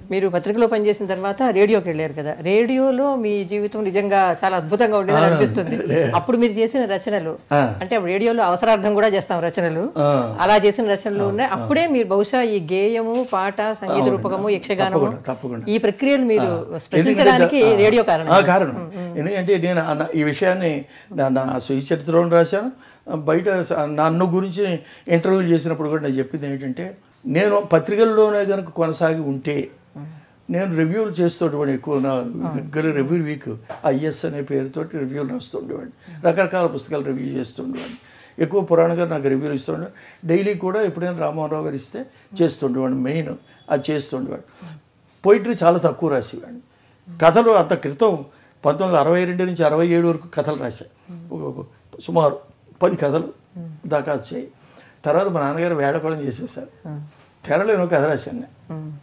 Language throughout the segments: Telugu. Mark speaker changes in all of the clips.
Speaker 1: మీరు పత్రికలో పనిచేసిన తర్వాత రేడియోకి వెళ్ళారు కదా రేడియోలో మీ జీవితం నిజంగా చాలా అద్భుతంగా ఉండేదని అనిపిస్తుంది అప్పుడు మీరు చేసిన రచనలు అంటే అప్పుడు రేడియోలో అవసరార్థం కూడా చేస్తాం రచనలు
Speaker 2: ఆ.
Speaker 1: అలా చేసిన రచనలు ఉన్నాయి అప్పుడే మీరు బహుశా ఈ గేయము పాట సంగీత రూపకము యక్షగానము
Speaker 2: తప్పకుండా, తప్పకుండా.
Speaker 1: ఈ ప్రక్రియలు మీరు స్పృశించడానికి
Speaker 2: ఎందుకంటే-
Speaker 1: రేడియో కారణం
Speaker 2: ఆ, కారణం ఎందుకంటే నేను ఆ నా- ఈ విషయాన్ని నా నా స్వీయ చరిత్రలో రాశాను బయట స- నన్ను గురించి ఇంటర్వ్యూ చేసినప్పుడు కూడా నేను చెప్పింది ఏంటంటే నేను పత్రికల్లోనే కనుక కొనసాగి ఉంటే నేను రివ్యూలు చేస్తుండేవాడిని ఎక్కువ నా దగ్గర రివ్యూ వీక్ ఐఎస్ అనే పేరుతోటి రివ్యూలు రాస్తుండేవాడిని రకరకాల పుస్తకాలు రివ్యూ చేస్తుండేవాడిని ఎక్కువ పురాణ గారు నాకు రివ్యూలు ఇస్తుండే డైలీ కూడా ఎప్పుడైనా రామారావు గారు ఇస్తే చేస్తుండేవాడిని మెయిన్ అది చేస్తుండేవాడు పోయిటరీ చాలా తక్కువ రాసేవాడిని కథలు అంత క్రితం పంతొమ్మిది వందల అరవై రెండు నుంచి అరవై ఏడు వరకు కథలు రాశాను ఒక- సుమారు పది కథలు దాకా వచ్చాయి తర్వాత మా నాన్నగారు వేడకోళం చేసేసారు తెరలేను కథ రాశాను నేను.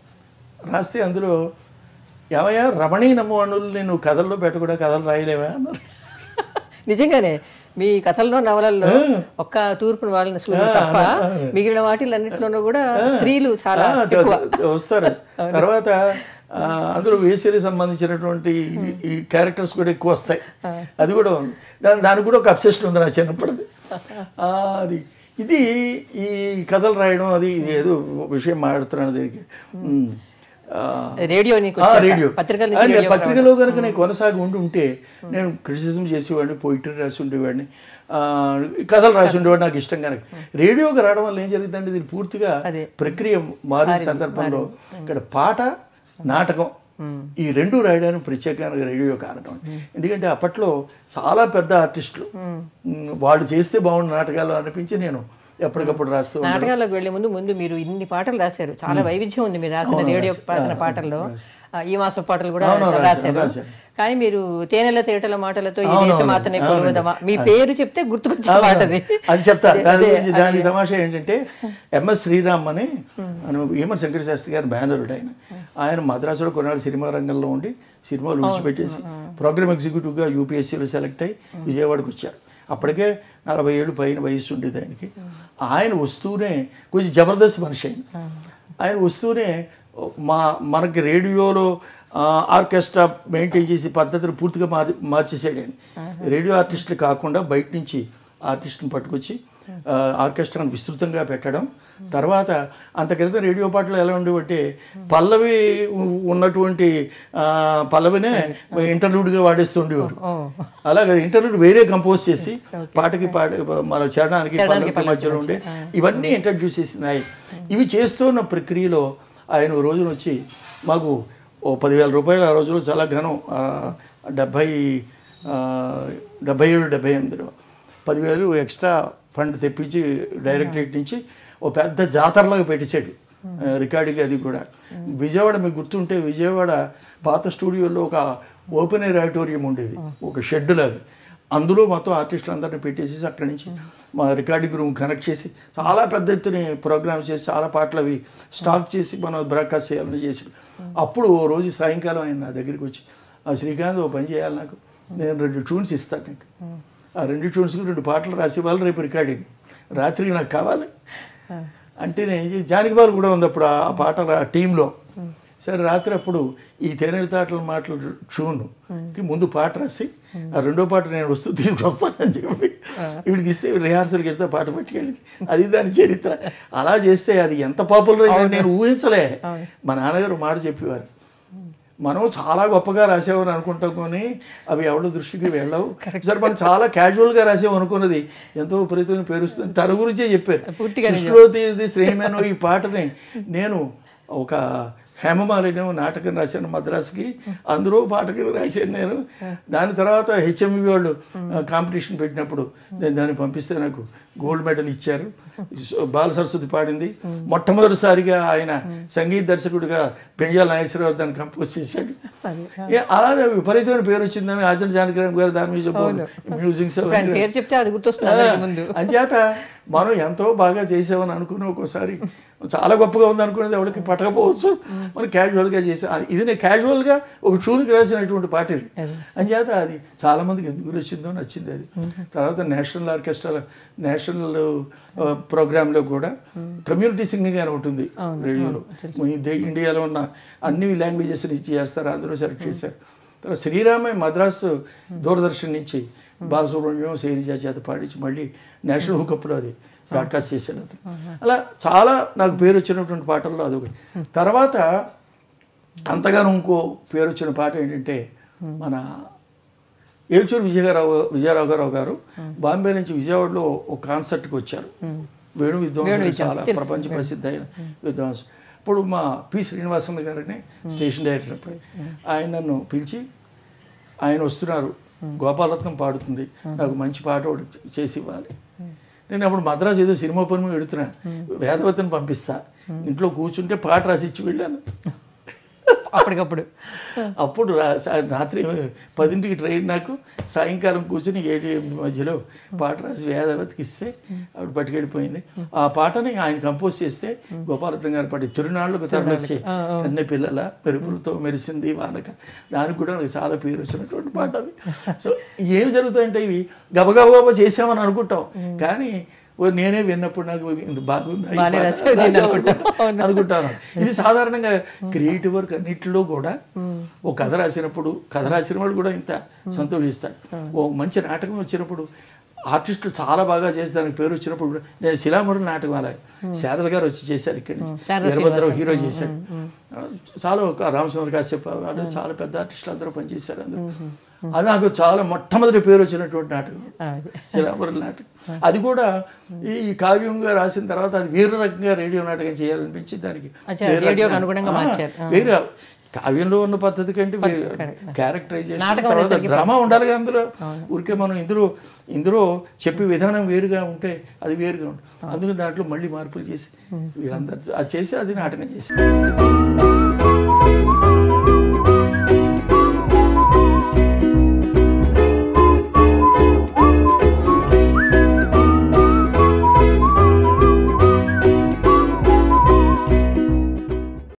Speaker 2: రాస్తే అందులో ఏమయ్యా రమణీయనమ్మ అణుల్ని నువ్వు కథల్లో పెట్టకుండా కథలు రాయలేవా అన్నారు
Speaker 1: నిజంగానే మీ కథల్లో నవలల్లో ఒక్క తూర్పును వాళ్ళని సూర్యుడు తప్ప మిగిలిన వాటిలన్నింటిలోనూ కూడా స్త్రీలు చాలా
Speaker 2: ఆ,
Speaker 1: ఎక్కువ
Speaker 2: వస్తారు తర్వాత ఆ, అందులో వేసరి సంబంధించినటువంటి ఈ- ఈ క్యారెక్టర్స్ కూడా ఎక్కువ వస్తాయి అది కూడా ఉంది దాని దానికి కూడా ఒక అబ్సెషన్ ఉంది నా చిన్నప్పటిది ఆ, అది ఇది ఈ కథలు రాయడం అది ఏదో విషయం మాట్లాడుతున్నాను దీనికి ఉమ్. ఆ,
Speaker 1: రేడియో నీకు
Speaker 2: ఆ,
Speaker 1: వచ్చాక,
Speaker 2: రేడియో
Speaker 1: పత్రికల
Speaker 2: ఆ,
Speaker 1: నుంచి
Speaker 2: నేను
Speaker 1: రేడియోకి
Speaker 2: పత్రికలో కనుక నేను కొనసాగి ఉండి ఉంటే నేను క్రిటిసిజం చేసేవాడిని పోయిటరీ రాసి ఉండేవాడిని ఆ, కథలు రాసి ఉండేవాడు నాకు ఇష్టం కనుక రేడియోకి రావడం వల్ల ఏం జరిగిందంటే ఇది పూర్తిగా
Speaker 1: అదే.
Speaker 2: ప్రక్రియ మారిన సందర్భంలో ఇక్కడ పాట నాటకం ఈ రెండు రాయడానికి ప్రత్యేకంగా రేడియో కారణం ఎందుకంటే అప్పట్లో చాలా పెద్ద ఆర్టిస్టులు ఉమ్, వాళ్ళు చేస్తే బాగుండు నాటకాలు అనిపించి నేను ఎప్పటికప్పుడు రాస్తూ ఉండేవాడిని.
Speaker 1: నాటకాలకు వెళ్లే ముందు ముందు మీరు ఇన్ని పాటలు రాశారు చాలా వైవిధ్యం ఉంది మీరు రాసిన రేడియో రాసిన పాటల్లో ఆ, ఈ మాసం పాటలు కూడా
Speaker 2: అవును, రాశాను,
Speaker 1: రాశారు
Speaker 2: రాశాను.
Speaker 1: కానీ మీరు తేనెల తేటల మాటలతో ఈ దేశమాతనే కొలువుదమా మీ పేరు చెప్తే గుర్తుకొచ్చే మాట అది
Speaker 2: అది చెప్తా దాని గురించి దాని తమాషా ఏంటంటే ఎంఎస్ శ్రీరామ్ అని ఏమన్ శంకర శాస్త్రి గారు బ్యానరుడు ఆయన ఆయన మద్రాసులో కొన్నాళ్ళు సినిమా రంగంలో ఉండి సినిమాలు విడిచిపెట్టేసి ప్రోగ్రామ్ ఎగ్జిక్యూటివ్గా యూపీఎస్సీలో సెలెక్ట్ అయ్యి విజయవాడకు వచ్చారు అప్పటికే నలభై ఏళ్ళు పైన వయసు ఉండేది ఆయనకి ఆయన వస్తూనే కొంచెం జబర్దస్త్ మనిషి ఆయన ఆయన వస్తూనే మా మనకి రేడియోలో ఆ, ఆర్కెస్ట్రా మెయింటైన్ చేసే పద్ధతిని పూర్తిగా మార్చి మార్చేసాడు ఆయన రేడియో ఆర్టిస్టులు కాకుండా బయట నుంచి ఆర్టిస్ట్ని పట్టుకొచ్చి ఆ, ఆర్కెస్ట్రాను విస్తృతంగా పెట్టడం తర్వాత అంత క్రితం రేడియో పాటలు ఎలా ఉండేవంటే పల్లవి ఉ- ఉన్నటువంటి ఆ, పల్లవినే ఇంటర్వ్యూడ్గా వాడేస్తుండేవారు అలాగే ఇంటర్వ్యూ వేరే కంపోజ్ చేసి పాటకి పాట మన చరణానికి పల్లవికి మధ్యలో ఉండే ఇవన్నీ ఇంట్రడ్యూస్ చేసినాయి ఇవి చేస్తున్న ప్రక్రియలో ఆయన ఓ రోజున వచ్చి మాకు ఓ పదివేల రూపాయలు ఆ రోజుల్లో చాలా ఘనం ఆ, డెబ్భై ఆ, డెబ్భై ఏడు డెబ్భై ఎనిమిదిలో పదివేలు ఎక్స్ట్రా ఫండ్ తెప్పించి డైరెక్టరేట్ నుంచి ఓ పెద్ద జాతరలాగా పెట్టేశాడు ఆ, రికార్డింగ్ అది కూడా విజయవాడ మీకు గుర్తుంటే విజయవాడ పాత స్టూడియోలో ఒక ఓపెన్ ఎయిర్ ఆడిటోరియం ఉండేది ఒక షెడ్ లాగా అందులో మొత్తం ఆర్టిస్టులు అందరినీ పెట్టేసి అక్కడి నుంచి మా రికార్డింగ్ రూమ్ కనెక్ట్ చేసి చాలా పెద్ద ఎత్తున ప్రోగ్రామ్స్ చేసి చాలా పాటలు అవి స్టాక్ చేసి మనం బ్రాడ్కాస్ట్ చేయాలని చేసి అప్పుడు ఓ రోజు సాయంకాలం ఆయన నా దగ్గరికి వచ్చి ఆ శ్రీకాంత్ ఓ పని చేయాలి నాకు నేను రెండు ట్యూన్స్ ఇస్తాను నీకు ఆ రెండు ట్యూన్స్కి రెండు పాటలు రాసి వాళ్ళు రేపు రికార్డింగ్ రాత్రికి నాకు కావాలి అంటే నేను ఏం చేసి- జానకి బాలు కూడా ఉంది అప్పుడు ఆ పాట ఆ టీంలో సరే రాత్రి అప్పుడు ఈ తేనెల తాటల మాటలు ట్యూన్ కి ముందు పాట రాసి ఆ రెండో పాట నేను వస్తూ తీసుకొస్తానని చెప్పి వీడికి ఇస్తే రిహార్సల్కి వెళ్తే పాట పట్టుకెళ్ళి అది దాని చరిత్ర అలా చేస్తే అది ఎంత పాపులర్ అయిందో నేను ఊహించలే మా నాన్నగారు మాట చెప్పేవారు మనం చాలా గొప్పగా రాసామని అనుకుంటాం కానీ అవి ఎవరి దృష్టికి వెళ్ళవు సరే మనం చాలా క్యాజువల్గా రాసాం అనుకున్నది ఎంతో విపరీతమైన పేరుస్తుంది తన గురించే చెప్పారు
Speaker 1: పూర్తిగా
Speaker 2: సృష్టిలో తీది శ్రేయమైన ఈ పాటని నేను ఒక హేమమాలిని నాటకం రాశాను మద్రాసుకి అందులో పాటకి రాశాను నేను దాని తర్వాత హెచ్ఎంవి వాళ్ళు కాంపిటీషన్ పెట్టినప్పుడు నేను దాన్ని పంపిస్తే నాకు గోల్డ్ మెడల్ ఇచ్చారు సో బాల సరస్వతి పాడింది మొట్టమొదటిసారిగా ఆయన సంగీత దర్శకుడిగా పెంజాల నాగేశ్వరరావు దాన్ని కంపోజ్ చేశాడు ఏ, అలాగే విపరీతమైన పేరు వచ్చిందని ఆచరణ జానకిరామ్ గారు దాని మీద చెప్పారు మ్యూజిక్స్
Speaker 1: ఆయన పేరు చెప్తే అది గుర్తొస్తుంది అందరికి ముందు
Speaker 2: అంచేత మనం ఎంతో బాగా చేసామని అనుకుని ఒక్కోసారి చాలా గొప్పగా ఉంది అనుకునేది ఎవరికి పట్టకపోవచ్చు మనం క్యాజువల్గా చేసా ఇది నేను క్యాజువల్గా ఒక షూకి రాసినటువంటి పాట ఇది అంచేత అది చాలా మందికి ఎందుకు నచ్చిందో నచ్చింది అది తర్వాత నేషనల్ ఆర్కెస్ట్రా నేషనల్ ప్రోగ్రాంలో కూడా కమ్యూనిటీ సింగింగ్ అని ఉంటుంది రేడియోలో ఈ దే- ఇండియాలో ఉన్న అన్ని లాంగ్వేజెస్ నుంచి చేస్తారు అందరూ సెలెక్ట్ చేశారు తర్వాత శ్రీరామయ్య మద్రాసు దూరదర్శన్ నుంచి బాలసుబ్రహ్మణ్యం శైలిజా చేత పాడించి మళ్ళీ నేషనల్ హుకప్లో అది బ్రాడ్కాస్ట్ చేశాడు అతను అలా చాలా నాకు పేరు వచ్చినటువంటి పాటల్లో అదొకటి తర్వాత అంతగానో ఇంకో పేరు వచ్చిన పాట ఏంటంటే మన ఏడ్చూరు విజయరావు విజయరావు గారు గారు బాంబే నుంచి విజయవాడలో ఒక కాన్సర్ట్కి వచ్చారు వేణు విద్వాంసుడు చాలా ప్రపంచ ప్రసిద్ధ అయిన విద్వాంసుడు ఇప్పుడు మా పి శ్రీనివాసన్ గారని స్టేషన్ డైరెక్టర్ అప్పుడు ఆయన నన్ను పిలిచి ఆయన వస్తున్నారు గోపాలరత్నం పాడుతుంది నాకు మంచి పాట ఒకటి చేసి ఇవ్వాలి నేను అప్పుడు మద్రాసు ఏదో సినిమా పని మీద పెడుతున్నా వేదవతిని పంపిస్తా ఇంట్లో కూర్చుంటే పాట రాసి ఇచ్చి వెళ్ళాను
Speaker 1: అప్పటికప్పుడు
Speaker 2: అప్పుడు రా- సా- రాత్రి పదింటికి ట్రైన్ నాకు సాయంకాలం కూర్చుని ఏడు ఎనిమిది మధ్యలో పాట రాసి వేదవతికి ఇస్తే ఆవిడ పట్టుకెళ్ళిపోయింది ఆ పాటని ఆయన కంపోజ్ చేస్తే గోపాలతం గారు పాడి తిరునాళ్ళకు తరలిచ్చి కన్నె పిల్లల మెరుపులతో మెరిసింది వానక దానికి కూడా నాకు చాలా పేరు వచ్చినటువంటి పాట అది సో ఏమి జరుగుతాయంటే ఇవి గబగబా చేసామని అనుకుంటాం కానీ ఓ నేనే విన్నప్పుడు నాకు ఇంత బాగుంది ఈ
Speaker 1: బాగానే
Speaker 2: పాట.
Speaker 1: రాశావు దీన్ని
Speaker 2: రాశావు
Speaker 1: అనుకుంటా.
Speaker 2: అనుకుంటాను ఇది సాధారణంగా క్రియేటివ్ వర్క్ అన్నిటిలో కూడా ఓ కథ రాసినప్పుడు కథ రాసిన వాళ్ళు కూడా ఇంత సంతోషిస్తారు ఓ మంచి నాటకం వచ్చినప్పుడు ఆర్టిస్టులు చాలా బాగా చేసి దానికి పేరు వచ్చినప్పుడు కూడా నేను శిలామరుల నాటకం అలా శారద గారు వచ్చి చేశారు ఇక్కడి నుంచి
Speaker 1: శారద
Speaker 2: వీరభద్రరావు హీరో చేశాడు చాలా ఒక రామచంద్ర కాశ్యప్ వాళ్ళు చాలా పెద్ద ఆర్టిస్టులు అందరూ పనిచేశారు అందరూ అది నాకు చాలా మొట్టమొదటి పేరు వచ్చినటువంటి నాటకం
Speaker 1: అది.
Speaker 2: శ్రీరామపురం నాటకం అది కూడా ఈ కావ్యంగా రాసిన తర్వాత అది వేరే రకంగా రేడియో నాటకం చేయాలనిపించి దానికి
Speaker 1: అచ్చా,
Speaker 2: వేరే
Speaker 1: రేడియోకి
Speaker 2: రకంగా-
Speaker 1: అనుగుణంగా
Speaker 2: ఆ,
Speaker 1: మార్చారు. ఆ.
Speaker 2: వేరే కావ్యంలో ఉన్న పద్ధతి కంటే క్యారెక్టరైజేషన్
Speaker 1: నాటకం
Speaker 2: తర్వాత
Speaker 1: అనేసరికి
Speaker 2: డ్రామా ఉండాలి కదా అందులో ఊరికే మనం ఇందులో ఇందులో చెప్పే విధానం వేరుగా ఉంటే అది వేరుగా ఉంటుంది అందుకని దాంట్లో మళ్ళీ మార్పులు చేసి వీళ్ళందరూ అది చేసి అది నాటకం చేసి